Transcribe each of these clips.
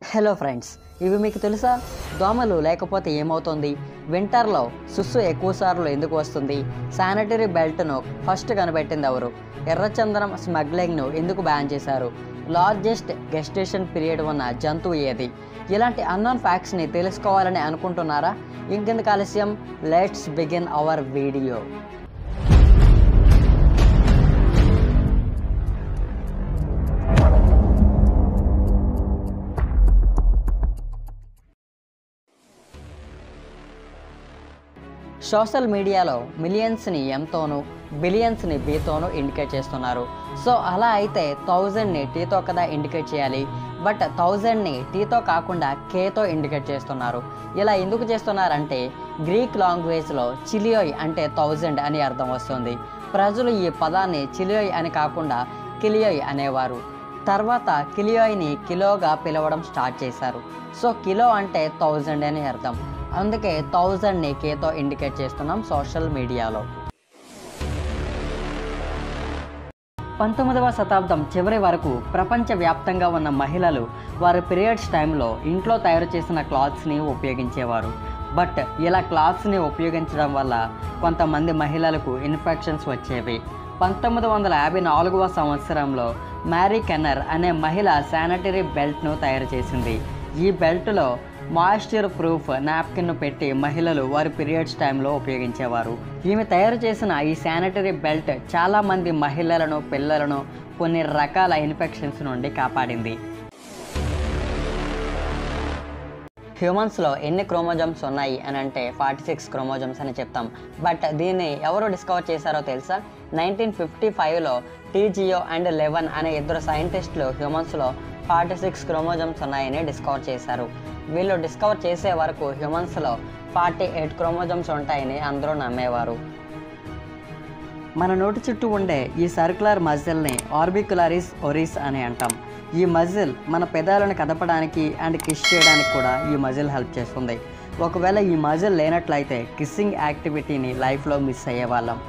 Hello friends ఇవి మీకు తెలుసా దోమలు లేకపోతే ఏమవుతుంది వింటర్లో సుస్సు ఎక్కువసార్లు ఎందుకు వస్తుంది శానిటరీ బెల్ట్ను ఫస్ట్ కనిపెట్టింది ఎవరు ఎర్రచందనం స్మగ్లింగ్ను ఎందుకు బ్యాన్ చేశారు లార్జెస్ట్ గెస్టేషన్ పీరియడ్ ఉన్న జంతువు ఏది ఇలాంటి అన్నోన్ ఫ్యాక్ట్స్ని తెలుసుకోవాలని అనుకుంటున్నారా ఇంకెందుకు ఆలస్యం let's begin our video social మీడియాలో మిలియన్స్ని ఎంతోనూ బిలియన్స్ని బీతోనూ ఇండికేట్ చేస్తున్నారు సో అలా అయితే థౌజండ్ని టీతో కదా ఇండికేట్ చేయాలి బట్ థౌజండ్ని టీతో కాకుండా కేతో ఇండికేట్ చేస్తున్నారు ఇలా ఎందుకు చేస్తున్నారంటే గ్రీక్ లాంగ్వేజ్లో చిలియోయ్ అంటే థౌజండ్ అని అర్థం వస్తుంది ప్రజలు ఈ పదాన్ని చిలియోయ్ అని కాకుండా కిలియోయ్ అనేవారు తర్వాత కిలియోయ్ని కిలోగా పిలవడం స్టార్ట్ చేశారు సో కిలో అంటే థౌజండ్ అని అర్థం అందుకే థౌజండ్ని కేతో ఇండికేట్ చేస్తున్నాం సోషల్ మీడియాలో పంతొమ్మిదవ శతాబ్దం చివరి వరకు ప్రపంచవ్యాప్తంగా ఉన్న మహిళలు వారి పీరియడ్స్ టైంలో ఇంట్లో తయారు చేసిన క్లాత్స్ని ఉపయోగించేవారు బట్ ఇలా క్లాత్స్ని ఉపయోగించడం వల్ల కొంతమంది మహిళలకు ఇన్ఫెక్షన్స్ వచ్చేవి పంతొమ్మిది వందల యాభై నాలుగవ సంవత్సరంలో మ్యారీ కెన్నర్ అనే మహిళ శానిటరీ బెల్ట్ను తయారు చేసింది ఈ బెల్ట్లో మాయిశ్చర్ ప్రూఫ్ నాప్కిన్ను పెట్టి మహిళలు వారి పీరియడ్స్ టైంలో ఉపయోగించేవారు ఈమె తయారు చేసిన ఈ శానిటరీ బెల్ట్ చాలామంది మహిళలను పిల్లలను కొన్ని రకాల ఇన్ఫెక్షన్స్ నుండి కాపాడింది హ్యూమన్స్లో ఎన్ని క్రోమోజమ్స్ ఉన్నాయి అని అంటే ఫార్టీ సిక్స్ క్రోమోజమ్స్ అని చెప్తాం బట్ దీన్ని ఎవరు డిస్కవర్ చేశారో తెలుసా నైన్టీన్ ఫిఫ్టీ ఫైవ్లో టీజియో అండ్ లెవెన్ అనే ఇద్దరు సైంటిస్టులు హ్యూమన్స్లో ఫార్టీ సిక్స్ క్రోమోజమ్స్ ఉన్నాయని డిస్కవర్ చేశారు వీళ్ళు డిస్కవర్ చేసే వరకు హ్యూమన్స్లో ఫార్టీ ఎయిట్ క్రోమోజమ్స్ ఉంటాయని అందరూ నమ్మేవారు మన నోటి చుట్టూ ఉండే ఈ సర్కులర్ మజిల్ని ఆర్బికులారిస్ ఒరిస్ అని అంటాం ఈ మజిల్ మన పెదాలను కదపడానికి అండ్ కిస్ చేయడానికి కూడా ఈ మజిల్ హెల్ప్ చేస్తుంది ఒకవేళ ఈ మజిల్ లేనట్లయితే కిస్సింగ్ యాక్టివిటీని లైఫ్లో మిస్ అయ్యేవాళ్ళం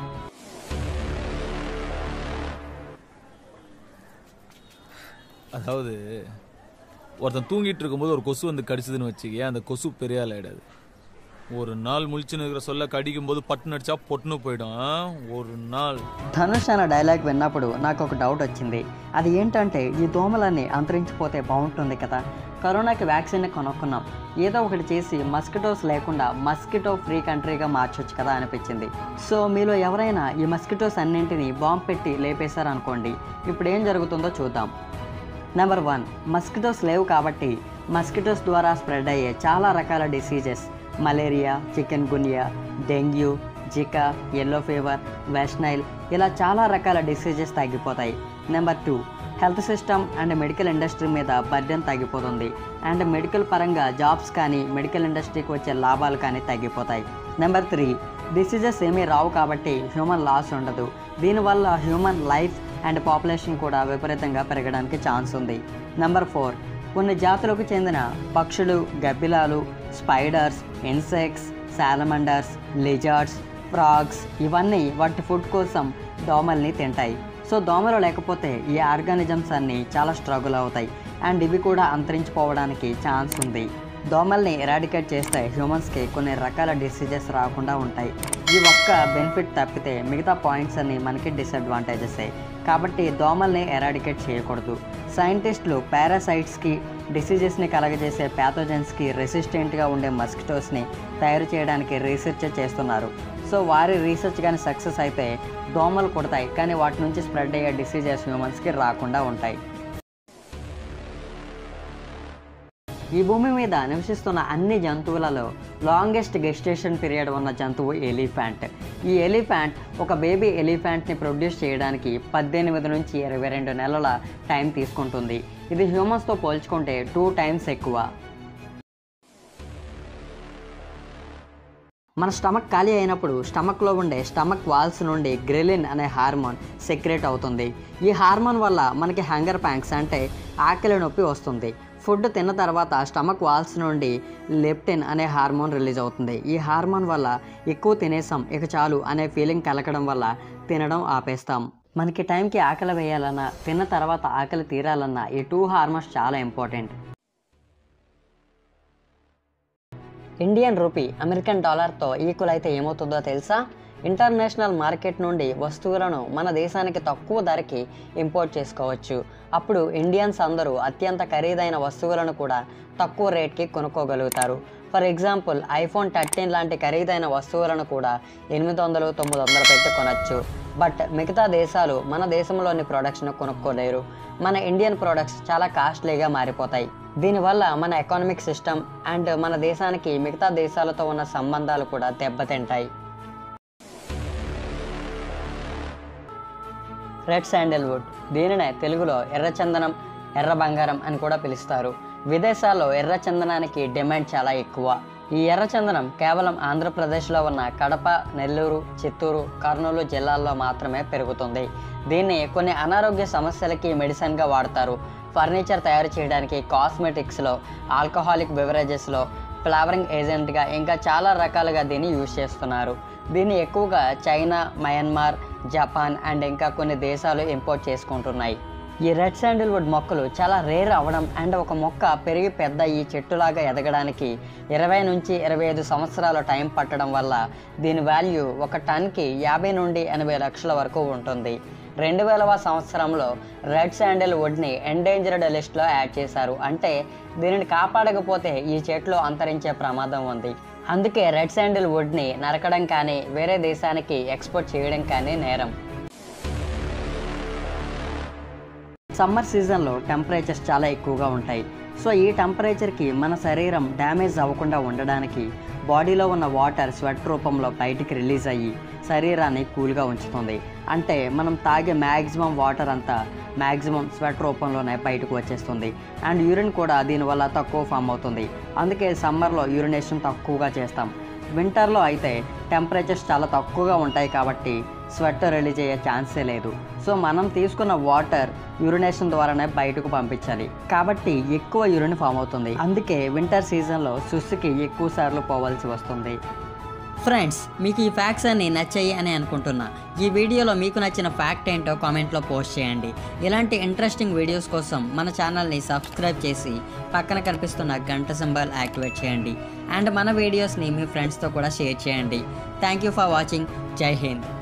அதாவது ஒருத்தன் தூங்கிட்டு இருக்கும்போது ஒரு கொசு வந்து கடிச்சதுன்னு வச்சுக்கேன் அந்த கொசு பெரிய ஆள் ஆயிடாது ஒரு நாள் முழிச்சுன்னு இருக்கிற சொல்ல கடிக்கும் போது பட்டுன்னு அடிச்சா பொட்டுன்னு போயிடும் ஆ? ஒரு நாள் ధనుష్ అన్న డైలాగ్ విన్నప్పుడు నాకు ఒక డౌట్ వచ్చింది అది ఏంటంటే ఈ దోమలన్నీ అంతరించిపోతే బాగుంటుంది కదా కరోనాకి వ్యాక్సిన్ కొనుక్కున్నాం ఏదో ఒకటి చేసి మస్కిటోస్ లేకుండా మస్కిటో ఫ్రీ కంట్రీగా మార్చొచ్చు కదా అనిపించింది సో మీలో ఎవరైనా ఈ మస్కిటోస్ అన్నింటినీ బాంబ్ పెట్టి లేపేశారనుకోండి ఇప్పుడు ఏం జరుగుతుందో చూద్దాం నెంబర్ వన్ మస్కిటోస్ లేవు కాబట్టి మస్కిటోస్ ద్వారా స్ప్రెడ్ అయ్యే చాలా రకాల diseases malaria chikungunya dengue Zika yellow fever West Nile ఇలా చాలా రకాల డిసీజెస్ తగ్గిపోతాయి number two health system and medical industry మీద బర్డెన్ తగ్గిపోతుంది అండ్ మెడికల్ పరంగా జాబ్స్ కానీ మెడికల్ ఇండస్ట్రీకి వచ్చే లాభాలు కానీ తగ్గిపోతాయి నెంబర్ త్రీ డిసీజెస్ ఏమీ రావు కాబట్టి హ్యూమన్ లాస్ ఉండదు దీనివల్ల హ్యూమన్ లైఫ్ అండ్ పాపులేషన్ కూడా విపరీతంగా పెరగడానికి ఛాన్స్ ఉంది నెంబర్ ఫోర్ కొన్ని జాతులకు చెందిన పక్షులు గబ్బిలాలు spiders insects salamanders lizards frogs ఇవన్నీ వాటి ఫుడ్ కోసం దోమల్ని తింటాయి సో దోమలు లేకపోతే ఈ ఆర్గానిజమ్స్ అన్నీ చాలా స్ట్రగుల్ అవుతాయి అండ్ ఇవి కూడా అంతరించిపోవడానికి ఛాన్స్ ఉంది దోమల్ని ఎరాడికేట్ చేస్తే హ్యూమన్స్కి కొన్ని రకాల డిసీజెస్ రాకుండా ఉంటాయి ఈ ఒక్క బెనిఫిట్ తప్పితే మిగతా పాయింట్స్ అన్ని మనకి డిసడ్వాంటేజెస్ కాబట్టి దోమల్ని ఎరాడికేట్ చేయకూడదు సైంటిస్టులు పారాసైట్స్కి డిసీజెస్ని కలగజేసే ప్యాథోజన్స్కి రెసిస్టెంట్గా ఉండే మస్కిటోస్ని తయారు చేయడానికి రీసెర్చ్ చేస్తున్నారు సో వారి రీసెర్చ్ కానీ సక్సెస్ అయితే దోమలు కుడతాయి కానీ వాటి నుంచి స్ప్రెడ్ అయ్యే డిసీజెస్ హ్యూమన్స్కి రాకుండా ఉంటాయి ఈ భూమి మీద నివసిస్తున్న అన్ని జంతువులలో లాంగెస్ట్ గెస్టేషన్ పీరియడ్ ఉన్న జంతువు ఎలిఫెంట్ ఈ ఎలిఫెంట్ ఒక బేబీ ఎలిఫెంట్ని ప్రొడ్యూస్ చేయడానికి పద్దెనిమిది నుంచి ఇరవై రెండు నెలల టైం తీసుకుంటుంది ఇది హ్యూమన్స్తో పోల్చుకుంటే టూ టైమ్స్ ఎక్కువ మన స్టమక్ ఖాళీ అయినప్పుడు స్టమక్లో ఉండే స్టమక్ వాల్స్ నుండి గ్రెలిన్ అనే హార్మోన్ సెక్రేట్ అవుతుంది ఈ హార్మోన్ వల్ల మనకి హంగర్ ప్యాంక్స్ అంటే ఆకలి నొప్పి వస్తుంది ఫుడ్ తిన్న తర్వాత స్టమక్ వాల్స్ నుండి లెప్టిన్ అనే హార్మోన్ రిలీజ్ అవుతుంది ఈ హార్మోన్ వల్ల ఎక్కువ తినేసాం ఇక చాలు అనే ఫీలింగ్ కలగడం వల్ల తినడం ఆపేస్తాం మనకి టైంకి ఆకలి వేయాలన్నా తిన్న తర్వాత ఆకలి తీరాలన్నా ఈ టూ హార్మోన్స్ చాలా ఇంపార్టెంట్ ఇండియన్ రూపీ అమెరికన్ డాలర్తో ఈక్వల్ అయితే ఏమవుతుందో తెలుసా ఇంటర్నేషనల్ మార్కెట్ నుండి వస్తువులను మన దేశానికి తక్కువ ధరకి ఇంపోర్ట్ చేసుకోవచ్చు అప్పుడు ఇండియన్స్ అందరూ అత్యంత ఖరీదైన వస్తువులను కూడా తక్కువ రేట్కి కొనుక్కోగలుగుతారు ఫర్ ఎగ్జాంపుల్ ఐఫోన్ థర్టీన్ లాంటి ఖరీదైన వస్తువులను కూడా ఎనిమిది వందలు తొమ్మిది వందలు పెట్టి కొనచ్చు బట్ మిగతా దేశాలు మన దేశంలోని ప్రొడక్ట్స్ను కొనుక్కోలేరు మన ఇండియన్ ప్రొడక్ట్స్ చాలా కాస్ట్లీగా మారిపోతాయి దీనివల్ల మన ఎకానమిక్ సిస్టమ్ అండ్ మన దేశానికి మిగతా దేశాలతో ఉన్న సంబంధాలు కూడా దెబ్బతింటాయి రెడ్ శాండల్వుడ్ దీనినే తెలుగులో ఎర్రచందనం ఎర్ర బంగారం అని కూడా పిలుస్తారు విదేశాల్లో ఎర్ర చందనానికి డిమాండ్ చాలా ఎక్కువ ఈ ఎర్రచందనం కేవలం ఆంధ్రప్రదేశ్లో ఉన్న కడప నెల్లూరు చిత్తూరు కర్నూలు జిల్లాల్లో మాత్రమే పెరుగుతుంది దీన్ని కొన్ని అనారోగ్య సమస్యలకి మెడిసిన్గా వాడతారు ఫర్నిచర్ తయారు చేయడానికి కాస్మెటిక్స్లో ఆల్కహాలిక్ బెవరేజెస్లో ఫ్లవరింగ్ ఏజెంట్గా ఇంకా చాలా రకాలుగా దీన్ని యూజ్ చేస్తున్నారు దీన్ని ఎక్కువగా చైనా మయన్మార్ జపాన్ అండ్ ఇంకా కొన్ని దేశాలు ఇంపోర్ట్ చేసుకుంటున్నాయి ఈ రెడ్ శాండిల్వుడ్ మొక్కలు చాలా రేర్ అవ్వడం అండ్ ఒక మొక్క పెరిగి పెద్ద ఈ చెట్టులాగా ఎదగడానికి ఇరవై నుంచి ఇరవై ఐదు సంవత్సరాల టైం పట్టడం వల్ల దీని వాల్యూ ఒక టన్కి యాభై నుండి ఎనభై లక్షల వరకు ఉంటుంది రెండు వేలవ సంవత్సరంలో రెడ్ శాండిల్ వుడ్ని ఎండేంజర్డ్ లిస్ట్లో యాడ్ చేశారు అంటే దీనిని కాపాడకపోతే ఈ చెట్లు అంతరించే ప్రమాదం ఉంది అందుకే రెడ్ శాండిల్ వుడ్ని నరకడం కానీ వేరే దేశానికి ఎక్స్పోర్ట్ చేయడం కానీ నేరం సమ్మర్ సీజన్లో టెంపరేచర్స్ చాలా ఎక్కువగా ఉంటాయి సో ఈ టెంపరేచర్కి మన శరీరం డ్యామేజ్ అవ్వకుండా ఉండడానికి బాడీలో ఉన్న వాటర్ స్వెట్ రూపంలో బయటికి రిలీజ్ అయ్యి శరీరాన్ని కూల్గా ఉంచుతుంది అంటే మనం తాగే మ్యాక్సిమం వాటర్ అంతా మ్యాక్సిమం స్వెట్ రూపంలోనే బయటకు వచ్చేస్తుంది అండ్ యూరిన్ కూడా దీనివల్ల తక్కువ ఫామ్ అవుతుంది అందుకే సమ్మర్లో యూరినేషన్ తక్కువగా చేస్తాం వింటర్లో అయితే టెంపరేచర్స్ చాలా తక్కువగా ఉంటాయి కాబట్టి స్వెట్ రిలీజ్ అయ్యే ఛాన్సే లేదు సో మనం తీసుకున్న వాటర్ యూరినేషన్ ద్వారానే బయటకు పంపించాలి కాబట్టి ఎక్కువ యూరిన్ ఫామ్ అవుతుంది అందుకే వింటర్ సీజన్లో సుస్సుకి ఎక్కువ సార్లు పోవాల్సి వస్తుంది ఫ్రెండ్స్ మీకు ఈ ఫ్యాక్ట్స్ అన్ని నచ్చాయి అని అనుకుంటున్నా ఈ వీడియోలో మీకు నచ్చిన ఫ్యాక్ట్ ఏంటో కామెంట్లో పోస్ట్ చేయండి ఇలాంటి ఇంట్రెస్టింగ్ వీడియోస్ కోసం మన ఛానల్ని సబ్స్క్రైబ్ చేసి పక్కన కనిపిస్తున్న గంట సింబల్ యాక్టివేట్ చేయండి అండ్ మన వీడియోస్ని మీ ఫ్రెండ్స్తో కూడా షేర్ చేయండి థ్యాంక్ యూ ఫర్ వాచింగ్ జై హింద్